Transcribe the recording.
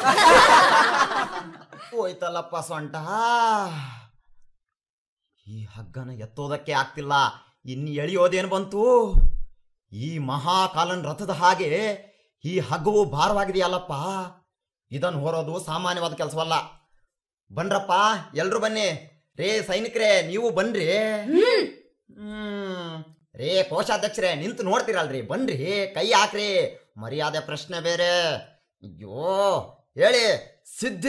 ಹೋಯ್ತಲ್ಲಪ್ಪ ಸೊಂಟ ಈ ಹಗ್ಗನ ಎತ್ತೋದಕ್ಕೆ ಆಗ್ತಿಲ್ಲ ಇನ್ನು ಎಳೆಯೋದೇನು ಬಂತು ಈ ಮಹಾಕಾಲನ್ ರಥದ ಹಾಗೆ ಈ ಹಗ್ಗವು ಭಾರವಾಗಿದೆಯಲ್ಲಪ್ಪ ಇದನ್ನು ಹೊರೋದು ಸಾಮಾನ್ಯವಾದ ಕೆಲಸವಲ್ಲ ಬನ್ರಪ್ಪ ಎಲ್ರು ಬನ್ನಿ ರೇ ಸೈನಿಕರೇ ನೀವು ಬನ್ರಿ ಹ್ಮ್ ರೇ ಕೋಶಾಧ್ಯಕ್ಷರೇ ನಿಂತು ನೋಡ್ತೀರಲ್ರಿ ಬನ್ರಿ ಕೈ ಹಾಕ್ರಿ ಮರ್ಯಾದೆ ಪ್ರಶ್ನೆ ಬೇರೆ ಅಯ್ಯೋ ಹೇಳಿ ಸಿದ್ಧ